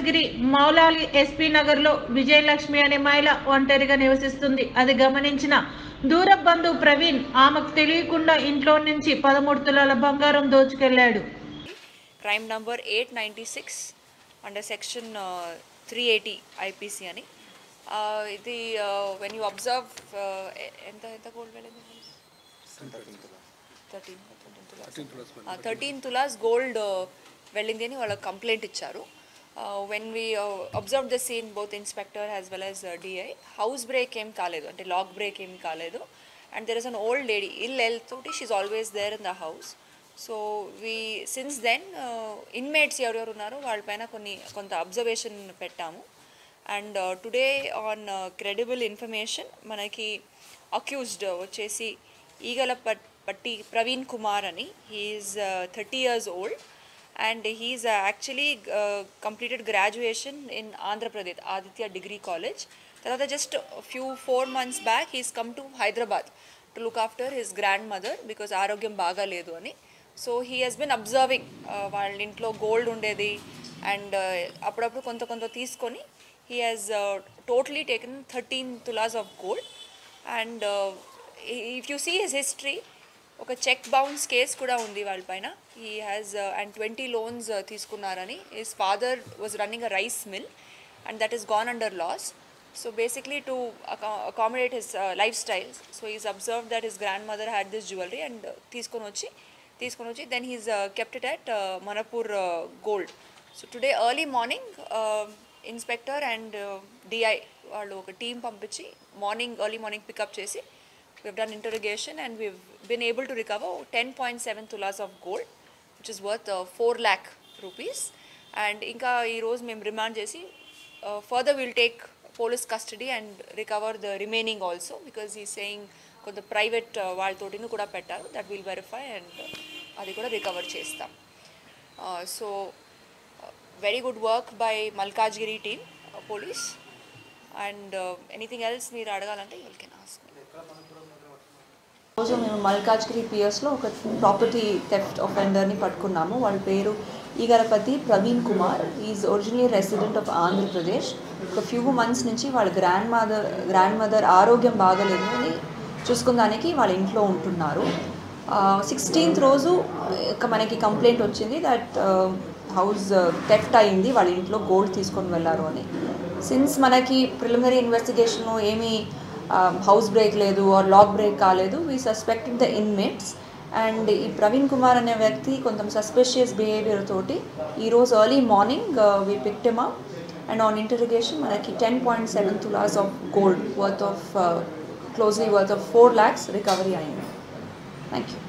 Malkajgiri Moula Ali SP నగర్లో విజయలక్ష్మి అనే మహిళ ఒంటరిగా నివసిస్తుంది అది గమనించిన దూర బంధువు ప్రవీణ్ ఆమెకు తెలియకుండా ఇంట్లో నుంచి పదమూడు తులాల బంగారం దోచుకెళ్లాడు crime number eight ninety six under section three eighty IPC అని Uh, ఇది వెన్ యూ అబ్జర్వ్ ఎంత ఎంత గోల్డ్ వెళ్ళింది థర్టీన్ థర్టీన్ తులాస్ గోల్డ్ వెళ్ళింది అని వాళ్ళకి కంప్లైంట్ ఇచ్చారు when we observe the scene both inspector as well as DI house break ఏం కాలేదు అంటే లాక్ బ్రేక్ ఏం కాలేదు and there is an old lady ill ఎల్ తోటి she always there in the house so we since then inmates ఎవరెవరు ఉన్నారో వాళ్ళపైన కొన్ని కొంత అబ్జర్వేషన్ పెట్టాము and today on credible information మనకి అక్యూజ్డ్ వచ్చేసి ఈగల పట్ పట్టి ప్రవీణ్ కుమార్ అని he's thirty years old and he's actually completed graduation in Andhra Pradesh Aditya degree college తర్వాత just few four months back he's come to Hyderabad to look after his grand mother because ఆరోగ్యం బాగా లేదు అని so he he's been observing వాళ్ళ ఇంట్లో gold ఉండేది and అప్పుడప్పుడు కొంత కొంత తీసుకొని he has totally taken thirteen tolas of gold and if you see his history ఒక చెక్ బౌన్స్ కేస్ కూడా ఉంది వాళ్ళపైన he has and twenty loans తీసుకున్నారని his father was running a rice mill and that is gone under loss so basically to accommodate his life styles so is observe that his grand mother had this jewellery and తీసుకొని వచ్చి తీసుకొని వచ్చి then he's kept it at Manappuram gold so today early morning inspector and DI వాళ్ళు ఒక team పంపించి morning early morning pickup చేసి we've done interrogation and we've been able to recover 10.7 tulas of gold which is worth uh, 4 lakh rupees and ఇంకా ఈరోజు మేము remand చేసి further will take police custody and recover the remaining also because he saying కొంత private వాళ్ళతోటిని కూడా పెట్టారు that will verify and అది కూడా రికవర్ చేస్తాం so very good work by Malkajgiri team police and anything else మీరు అడగాలంటే యూ కెన్ ఆస్క్ రోజు మేము మల్కాజ్గిరి పిఎస్లో ఒక ప్రాపర్టీ థెఫ్ట్ ఒఫెండర్ని పట్టుకున్నాము వాళ్ళ పేరు Eegarapati Praveen Kumar is original resident of Andhra Pradesh ఒక ఫ్యూ మంత్స్ నుంచి వాళ్ళ గ్రాండ్ మదర్ గ్రాండ్ మదర్ ఆరోగ్యం బాగలేదు అని చూసుకుందానికి వాళ్ళ ఇంట్లో ఉంటున్నారు సిక్స్టీన్త్ రోజు ఇక మనకి కంప్లైంట్ వచ్చింది దట్ హౌస్ థెఫ్ట్ అయింది వాళ్ళ ఇంట్లో గోల్డ్ తీసుకొని వెళ్ళారు అని సిన్స్ మనకి ప్రిలిమినరీ ఇన్వెస్టిగేషన్ ఏమీ హౌస్ బ్రేక్ లేదు ఆర్ లాక్ బ్రేక్ కాలేదు we suspected the inmates and ఈ ప్రవీణ్ కుమార్ అనే వ్యక్తి కొంచెం సస్పెషియస్ బిహేవియర్ తోటి ఈరోజు ఎర్లీ మార్నింగ్ వీ పిక్టెమా అండ్ ఆన్ ఇంటర్గేషన్ మనకి ten point seven tolas of gold worth of closely worth of four lakhs recovery అయింది థ్యాంక్ యూ